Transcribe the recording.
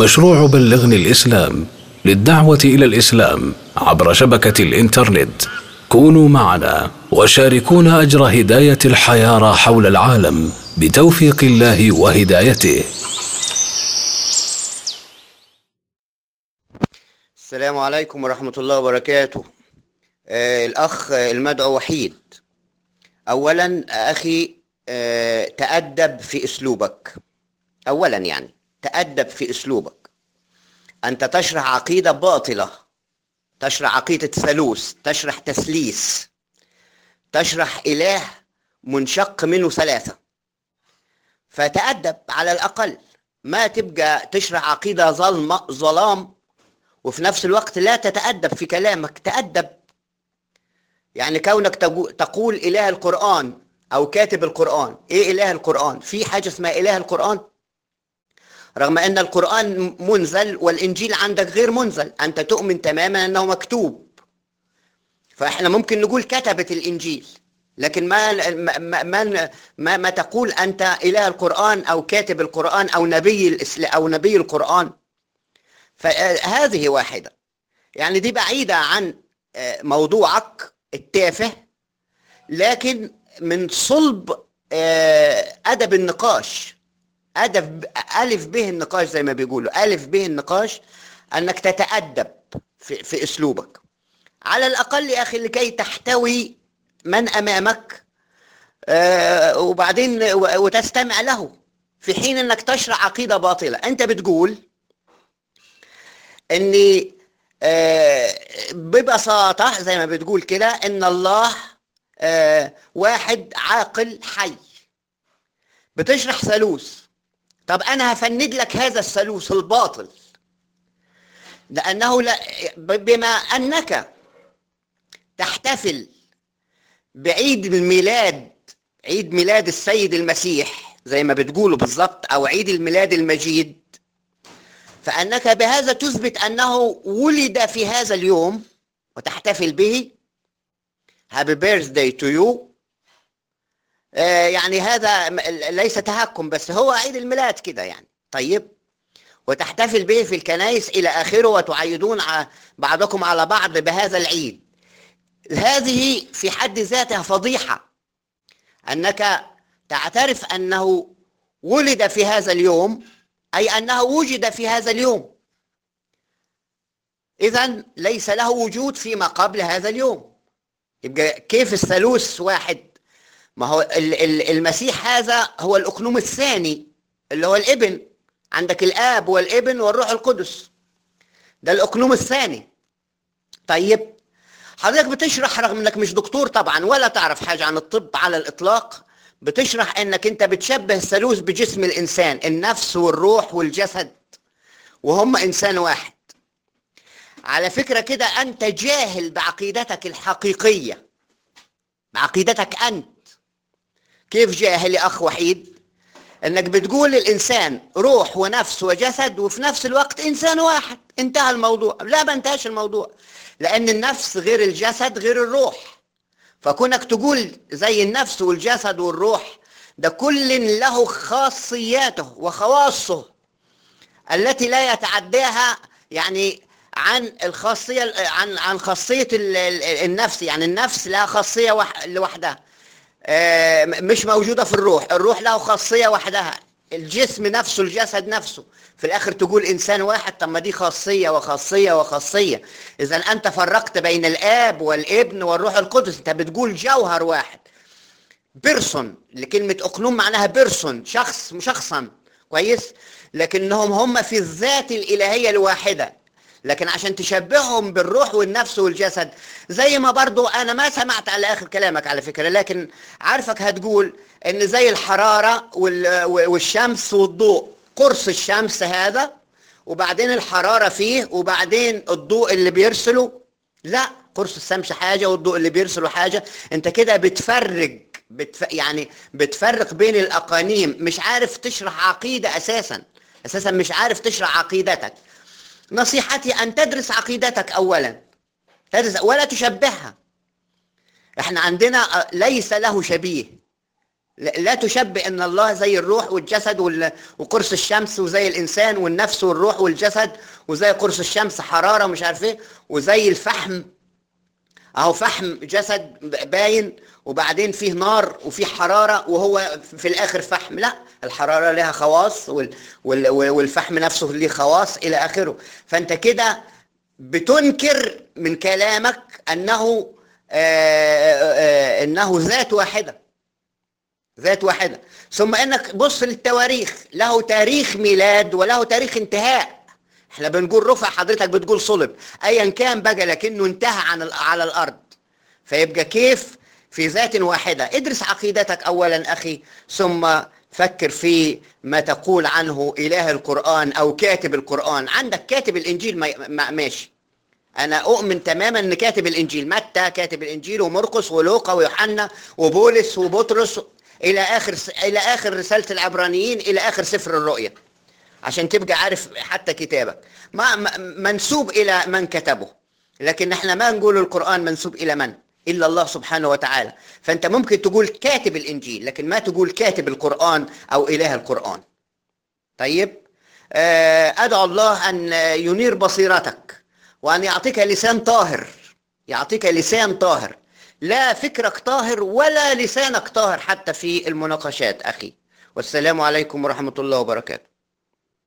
مشروع بلغني الإسلام للدعوة إلى الإسلام عبر شبكة الإنترنت كونوا معنا وشاركونا أجر هداية الحياة حول العالم بتوفيق الله وهدايته السلام عليكم ورحمة الله وبركاته آه الأخ المدعو وحيد أولا أخي آه تأدب في أسلوبك أولا يعني تأدب في أسلوبك أنت تشرح عقيدة باطلة تشرح عقيدة ثالوث تشرح تثليث تشرح إله منشق منه ثلاثة فتأدب على الأقل ما تبقى تشرح عقيدة ظلمة ظلام وفي نفس الوقت لا تتأدب في كلامك تأدب يعني كونك تقول إله القرآن أو كاتب القرآن إيه إله القرآن في حاجة اسمها إله القرآن رغم أن القرآن منزل والإنجيل عندك غير منزل أنت تؤمن تماما أنه مكتوب فإحنا ممكن نقول كتبت الإنجيل لكن ما ما ما, ما, ما تقول أنت إله القرآن أو كاتب القرآن أو نبي الإسلام أو نبي القرآن فهذه واحدة يعني دي بعيدة عن موضوعك التافه لكن من صلب أدب النقاش أدب ألف به النقاش زي ما بيقولوا ألف به النقاش أنك تتأدب في, في أسلوبك على الأقل يا أخي لكي تحتوي من أمامك آه وبعدين وتستمع له في حين أنك تشرح عقيدة باطلة أنت بتقول أني آه ببساطة زي ما بتقول كده أن الله آه واحد عاقل حي بتشرح ثالوث طب انا هفند لك هذا الثالوث الباطل لانه لا بما انك تحتفل بعيد الميلاد عيد ميلاد السيد المسيح زي ما بتقولوا بالضبط او عيد الميلاد المجيد فانك بهذا تثبت انه ولد في هذا اليوم وتحتفل به هابي بيرثداي تو يو يعني هذا ليس تهكم بس هو عيد الميلاد كده يعني طيب وتحتفل به في الكنائس إلى آخره وتعيدون بعضكم على بعض بهذا العيد هذه في حد ذاتها فضيحة أنك تعترف أنه ولد في هذا اليوم أي أنه وجد في هذا اليوم إذا ليس له وجود فيما قبل هذا اليوم يبقى كيف الثالوث واحد ما هو المسيح هذا هو الأقنوم الثاني اللي هو الابن عندك الآب والابن والروح القدس ده الأقنوم الثاني طيب حضرتك بتشرح رغم انك مش دكتور طبعا ولا تعرف حاجة عن الطب على الإطلاق بتشرح انك انت بتشبه الثالوث بجسم الإنسان النفس والروح والجسد وهم إنسان واحد على فكرة كده أنت جاهل بعقيدتك الحقيقية بعقيدتك أنت كيف جاهل يا أخ وحيد أنك بتقول الإنسان روح ونفس وجسد وفي نفس الوقت إنسان واحد انتهى الموضوع لا ما انتهاش الموضوع لأن النفس غير الجسد غير الروح فكونك تقول زي النفس والجسد والروح ده كل له خاصياته وخواصه التي لا يتعداها يعني عن الخاصية عن عن خاصية النفس يعني النفس لها خاصية لوحدها مش موجودة في الروح الروح له خاصية وحدها الجسم نفسه الجسد نفسه في الآخر تقول إنسان واحد طب ما دي خاصية وخاصية وخاصية إذا أنت فرقت بين الآب والابن والروح القدس أنت بتقول جوهر واحد بيرسون لكلمة أقنوم معناها بيرسون شخص شخصا كويس لكنهم هم في الذات الإلهية الواحدة لكن عشان تشبههم بالروح والنفس والجسد زي ما برضو انا ما سمعت على اخر كلامك على فكرة لكن عارفك هتقول ان زي الحرارة والشمس والضوء قرص الشمس هذا وبعدين الحرارة فيه وبعدين الضوء اللي بيرسله لا قرص الشمس حاجة والضوء اللي بيرسله حاجة انت كده بتفرج بتف... يعني بتفرق بين الاقانيم مش عارف تشرح عقيدة اساسا اساسا مش عارف تشرح عقيدتك نصيحتي أن تدرس عقيدتك أولا تدرس ولا تشبهها احنا عندنا ليس له شبيه لا لا تشبه ان الله زي الروح والجسد وال- وقرص الشمس وزي الانسان والنفس والروح والجسد وزي قرص الشمس حراره ومش عارف ايه وزي الفحم اهو فحم جسد باين وبعدين فيه نار وفيه حراره وهو في الاخر فحم لا الحراره لها خواص وال وال والفحم نفسه ليه خواص الى اخره فانت كده بتنكر من كلامك انه آه آه انه ذات واحده ذات واحده ثم انك بص للتواريخ له تاريخ ميلاد وله تاريخ انتهاء احنا بنقول رفع حضرتك بتقول صلب ايا كان بقى لكنه انتهى عن ال- على الارض فيبقى كيف في ذات واحده ادرس عقيدتك اولا اخي ثم فكر في ما تقول عنه اله القران او كاتب القران عندك كاتب الانجيل ما- ما- ماشي انا اؤمن تماما ان كاتب الانجيل متى كاتب الانجيل ومرقس ولوقا ويوحنا وبولس وبطرس الى اخر الى اخر رساله العبرانيين الى اخر سفر الرؤيا عشان تبقى عارف حتى كتابك ما ما- منسوب الى من كتبه لكن احنا ما نقول القران منسوب الى من الا الله سبحانه وتعالى فانت ممكن تقول كاتب الانجيل لكن ما تقول كاتب القران او اله القران طيب آه، ادعو الله ان ينير بصيرتك وان يعطيك لسان طاهر يعطيك لسان طاهر لا فكرك طاهر ولا لسانك طاهر حتى في المناقشات اخي والسلام عليكم ورحمه الله وبركاته